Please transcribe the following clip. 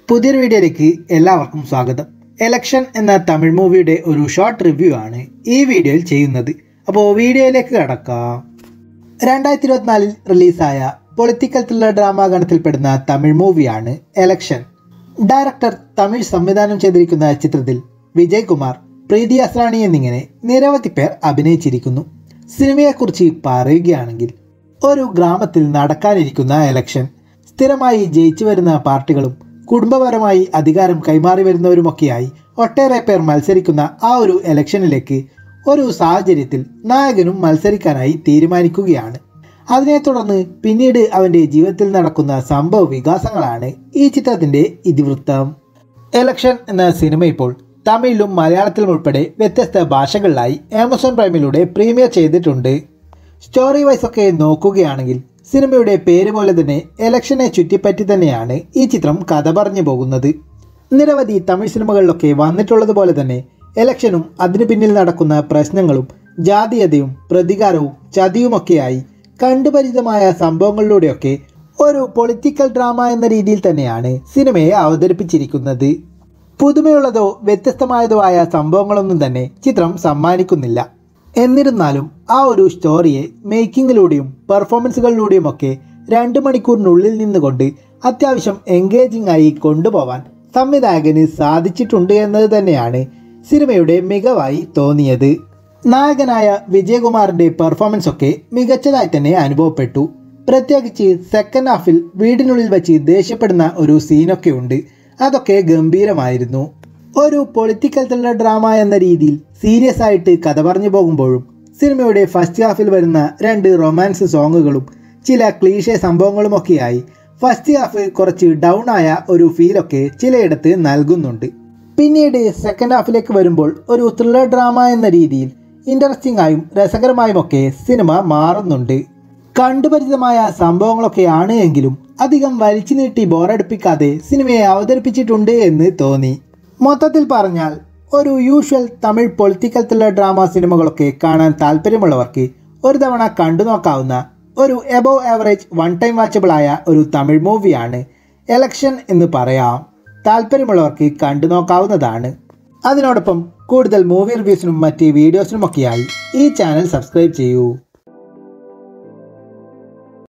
പുതിയൊരു വീഡിയോയിലേക്ക് എല്ലാവർക്കും സ്വാഗതം എലക്ഷൻ എന്ന തമിഴ് മൂവിയുടെ ഒരു ഷോർട്ട് റിവ്യൂ ആണ് ഈ വീഡിയോയിൽ ചെയ്യുന്നത് അപ്പോൾ വീഡിയോയിലേക്ക് കടക്കാം രണ്ടായിരത്തി ഇരുപത്തിനാലിൽ റിലീസായ പൊളിറ്റിക്കൽ ത്രില്ലർ ഡ്രാമ ഗണത്തിൽപ്പെടുന്ന തമിഴ് മൂവിയാണ് എലക്ഷൻ ഡയറക്ടർ തമിഴ് സംവിധാനം ചെയ്തിരിക്കുന്ന ചിത്രത്തിൽ വിജയ് കുമാർ പ്രീതി അസ്രാണി എന്നിങ്ങനെ നിരവധി പേർ അഭിനയിച്ചിരിക്കുന്നു സിനിമയെക്കുറിച്ച് പറയുകയാണെങ്കിൽ ഒരു ഗ്രാമത്തിൽ നടക്കാനിരിക്കുന്ന എലക്ഷൻ സ്ഥിരമായി ജയിച്ചു വരുന്ന പാർട്ടികളും കുടുംബപരമായി അധികാരം കൈമാറി വരുന്നവരുമൊക്കെയായി ഒട്ടേറെ പേർ മത്സരിക്കുന്ന ആ ഒരു എലക്ഷനിലേക്ക് ഒരു സാഹചര്യത്തിൽ നായകനും മത്സരിക്കാനായി തീരുമാനിക്കുകയാണ് അതിനെ തുടർന്ന് പിന്നീട് അവൻ്റെ ജീവിതത്തിൽ നടക്കുന്ന സംഭവ വികാസങ്ങളാണ് ഈ ചിത്രത്തിൻ്റെ ഇതിവൃത്തം എലക്ഷൻ എന്ന സിനിമ ഇപ്പോൾ തമിഴിലും മലയാളത്തിലും ഉൾപ്പെടെ വ്യത്യസ്ത ഭാഷകളിലായി ആമസോൺ പ്രൈമിലൂടെ പ്രീമിയർ ചെയ്തിട്ടുണ്ട് സ്റ്റോറി വൈസ് ഒക്കെ നോക്കുകയാണെങ്കിൽ സിനിമയുടെ പേര് പോലെ തന്നെ എലക്ഷനെ ചുറ്റിപ്പറ്റി തന്നെയാണ് ഈ ചിത്രം കഥ പറഞ്ഞു പോകുന്നത് നിരവധി തമിഴ് സിനിമകളിലൊക്കെ വന്നിട്ടുള്ളത് തന്നെ എലക്ഷനും അതിനു പിന്നിൽ നടക്കുന്ന പ്രശ്നങ്ങളും ജാതീയതയും പ്രതികാരവും ചതിയുമൊക്കെയായി കണ്ടുപരിചിതമായ സംഭവങ്ങളിലൂടെയൊക്കെ ഒരു പൊളിറ്റിക്കൽ ഡ്രാമ എന്ന രീതിയിൽ തന്നെയാണ് സിനിമയെ അവതരിപ്പിച്ചിരിക്കുന്നത് പുതുമയുള്ളതോ വ്യത്യസ്തമായതോ ആയ സംഭവങ്ങളൊന്നും തന്നെ ചിത്രം സമ്മാനിക്കുന്നില്ല എന്നിരുന്നാലും ആ ഒരു സ്റ്റോറിയെ മേക്കിങ്ങിലൂടെയും പെർഫോമൻസുകളിലൂടെയും ഒക്കെ രണ്ട് മണിക്കൂറിനുള്ളിൽ നിന്നുകൊണ്ട് അത്യാവശ്യം എൻഗേജിംഗ് ആയി കൊണ്ടുപോവാൻ സംവിധായകന് സാധിച്ചിട്ടുണ്ട് എന്നത് തന്നെയാണ് സിനിമയുടെ മികവായി തോന്നിയത് നായകനായ വിജയകുമാറിന്റെ പെർഫോമൻസ് ഒക്കെ മികച്ചതായി തന്നെ അനുഭവപ്പെട്ടു പ്രത്യേകിച്ച് സെക്കൻഡ് ഹാഫിൽ വീടിനുള്ളിൽ വെച്ച് ദേഷ്യപ്പെടുന്ന ഒരു സീനൊക്കെ ഉണ്ട് അതൊക്കെ ഗംഭീരമായിരുന്നു ഒരു പൊളിറ്റിക്കൽ ത്രില്ലർ ഡ്രാമ എന്ന രീതിയിൽ സീരിയസ് ആയിട്ട് കഥ പറഞ്ഞു പോകുമ്പോഴും സിനിമയുടെ ഫസ്റ്റ് ഹാഫിൽ വരുന്ന രണ്ട് റൊമാൻസ് സോങ്ങുകളും ചില ക്ലീഷേ സംഭവങ്ങളുമൊക്കെയായി ഫസ്റ്റ് ഹാഫ് കുറച്ച് ഡൗൺ ആയ ഒരു ഫീലൊക്കെ ചിലയിടത്ത് നൽകുന്നുണ്ട് പിന്നീട് സെക്കൻഡ് ഹാഫിലേക്ക് വരുമ്പോൾ ഒരു ത്രില്ലർ ഡ്രാമ എന്ന രീതിയിൽ ഇൻട്രസ്റ്റിംഗ് ആയും രസകരമായും ഒക്കെ സിനിമ മാറുന്നുണ്ട് കണ്ടുപരിചിതമായ സംഭവങ്ങളൊക്കെയാണ് എങ്കിലും അധികം വലിച്ചു നീട്ടി ബോറടിപ്പിക്കാതെ സിനിമയെ അവതരിപ്പിച്ചിട്ടുണ്ട് എന്ന് തോന്നി മൊത്തത്തിൽ പറഞ്ഞാൽ ഒരു usual Tamil political thriller drama സിനിമകളൊക്കെ കാണാൻ താല്പര്യമുള്ളവർക്ക് ഒരു തവണ കണ്ടു നോക്കാവുന്ന ഒരു എബോവ് ആവറേജ് വൺ ടൈം വാച്ചബിളായ ഒരു തമിഴ് മൂവിയാണ് എലക്ഷൻ എന്ന് പറയാം താല്പര്യമുള്ളവർക്ക് കണ്ടു നോക്കാവുന്നതാണ് അതിനോടൊപ്പം കൂടുതൽ മൂവി റിവ്യൂസിനും മറ്റ് വീഡിയോസിനുമൊക്കെയായി ഈ ചാനൽ സബ്സ്ക്രൈബ് ചെയ്യൂ